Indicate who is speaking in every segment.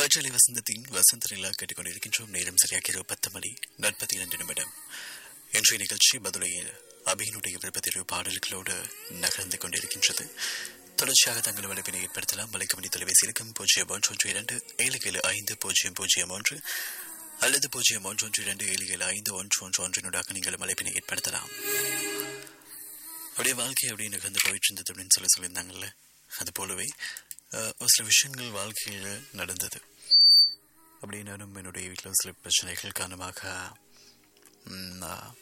Speaker 1: காற்றலை வசந்தத்தின் வசந்த நிலா கேட்டுக்கொண்டிருக்கின்றோம் நேரம் சரியாக இரவு பத்து மணி நாற்பத்தி இரண்டு நிமிடம் இன்றைய நிகழ்ச்சி பதுளையில் அபியினுடைய விருப்பத்தெரிவு பாடல்களோடு நகர்ந்து கொண்டிருக்கின்றது தொடர்ச்சியாக தங்கள் வலைப்பினை ஏற்படுத்தலாம் வலைக்கமணி தொலைபேசி இருக்கும் பூஜ்ஜியம் ஒன்று ஒன்று இரண்டு ஏழு ஏழு ஐந்து பூஜ்ஜியம் பூஜ்ஜியம் ஒன்று அல்லது பூஜ்ஜியம் ஒன்று ஒன்று இரண்டு ஏழு ஏழு ஐந்து ஒன்று ஒன்று ஒன்றினூடாக நீங்கள் வலைப்பினை ஏற்படுத்தலாம் அப்படியே வாழ்க்கை அப்படியே நகர்ந்து போயிட்டு இருந்தது அப்படின்னு சொல்லி சொல்லியிருந்தாங்கல்ல அது போலவே அஹ், ஒரு சில விஷயங்கள் வாழ்க்கையில் நடந்தது அப்படியே நானும் என்னுடைய வீட்டில் சில பிரச்சனைகள் காரணமாக ம், நான்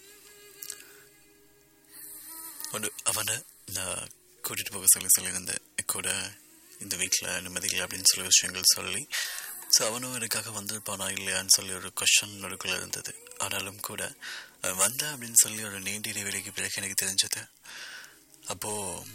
Speaker 1: ஒன்று அவனை நான் கூட்டிகிட்டு போக சொல்லி சொல்லியிருந்தேன் கூட இந்த வீட்டில் நிம்மதியில் அப்படின்னு சொல்லி விஷயங்கள் சொல்லி ஸோ அவனும் எனக்காக வந்திருப்பானா இல்லையான்னு சொல்லி ஒரு கொஷன் நடுக்குள்ள இருந்தது ஆனாலும் கூட அவன் வந்தா அப்படின்னு சொல்லி ஒரு நீண்ட இடைவெளிக்கு பிறகு எனக்கு தெரிஞ்சது அப்போது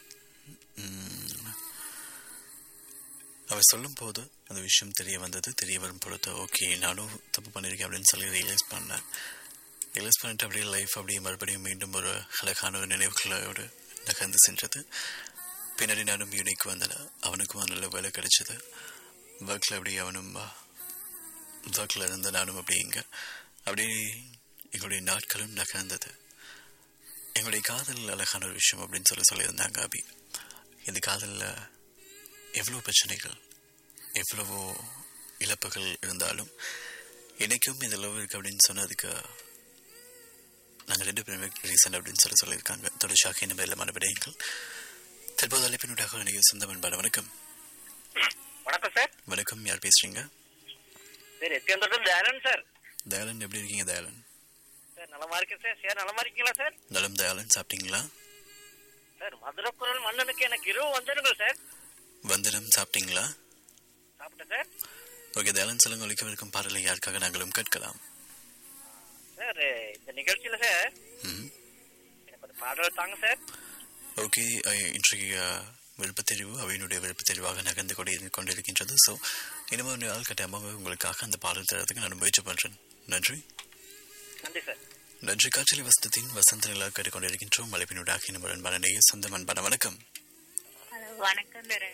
Speaker 1: அவன் சொல்லும் போது அந்த விஷயம் தெரிய வந்தது தெரிய வரும் பொழுது ஓகே நானும் தப்பு பண்ணியிருக்கேன் அப்படின்னு சொல்லி ரியலைஸ் பண்ணேன் ரியலைஸ் பண்ணிட்டு அப்படியே லைஃப் அப்படியே மறுபடியும் மீண்டும் ஒரு அழகான ஒரு நினைவுகளோடு நகர்ந்து சென்றது பின்னாடி நானும் யூனிக்கு வந்தேன் அவனுக்கும் நல்ல வேலை கிடைச்சது ஒர்க்கில் அப்படியே அவனும் ஒர்க்கில் இருந்து நானும் அப்படியே இங்கே அப்படியே எங்களுடைய நாட்களும் நகர்ந்தது எங்களுடைய காதல் அழகான ஒரு விஷயம் அப்படின்னு சொல்லி சொல்லியிருந்தாங்க அபி இந்த காதலில் எவ்வளோ பிரச்சனைகள் எவ்வளவோ இழப்புகள் இருந்தாலும் எனக்கும் இந்த லவ் இருக்கு அப்படின்னு சொன்னதுக்கு நாங்கள் ரெண்டு பேருமே ரீசன் அப்படின்னு சொல்லி சொல்லியிருக்காங்க தொடர்ச்சியாக என்ன மேலமான விடயங்கள் தற்போது அழைப்பினுடைய நீங்கள் சொந்த அன்பான வணக்கம்
Speaker 2: வணக்கம் சார்
Speaker 1: வணக்கம் யார் பேசுறீங்க
Speaker 2: சார் எத்தியந்தோட்டம் தயாளன் சார்
Speaker 1: தயாளன் எப்படி இருக்கீங்க தயாளன்
Speaker 2: சார் நலமா இருக்கேன் சார் சார் நலமா இருக்கீங்களா சார்
Speaker 1: நலம் தயாளன் சாப்பிட்டீங்களா
Speaker 2: சார் மதுரை குரல் மன்னனுக்கு எனக்கு இரவு வந்துடுங்கள் சார்
Speaker 1: வந்தனம் சாப்பிட்டீங்களா
Speaker 2: சாப்பிட்டேன் சார்
Speaker 1: ஓகே தயாளன் சொல்லுங்க ஒழிக்கவிருக்கும் பாடலை யாருக்காக நாங்களும் கேட்கலாம்
Speaker 2: சார் இந்த நிகழ்ச்சியில சார்
Speaker 1: ம்
Speaker 2: எனக்கு ஒரு பாடல் தாங்க சார்
Speaker 1: ஓகே அஹ், இன்றைய அஹ், விருப்பத்தெரிவு அவையினுடைய விருப்பத்தெரிவாக நகர்ந்து கொண்டு கொண்டிருக்கின்றது ஸோ இனிமே ஒரு நாள் கட்டாயமாக உங்களுக்காக அந்த பாடல் தரத்துக்கு நான் முயற்சி பண்ணுறேன் நன்றி
Speaker 2: நன்றி சார்
Speaker 1: நன்றி காற்றலி வசந்தத்தின் வசந்த நிலா கேட்டுக்கொண்டிருக்கின்றோம் மலைப்பினூடாக இன்னும் அன்பான நேய சொந்த அன்பான வணக்கம்
Speaker 3: ஹலோ வணக்கம் தர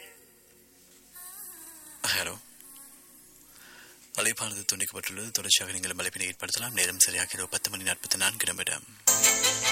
Speaker 1: ஹலோ அழைப்பானது துண்டிக்கப்பட்டுள்ளது தொடர்ச்சியாக நீங்கள் மலைப்பினை ஏற்படுத்தலாம் நேரம் சரியாக இரவு பத்து மணி நாற்பத்தி நான்கு நிமிடம்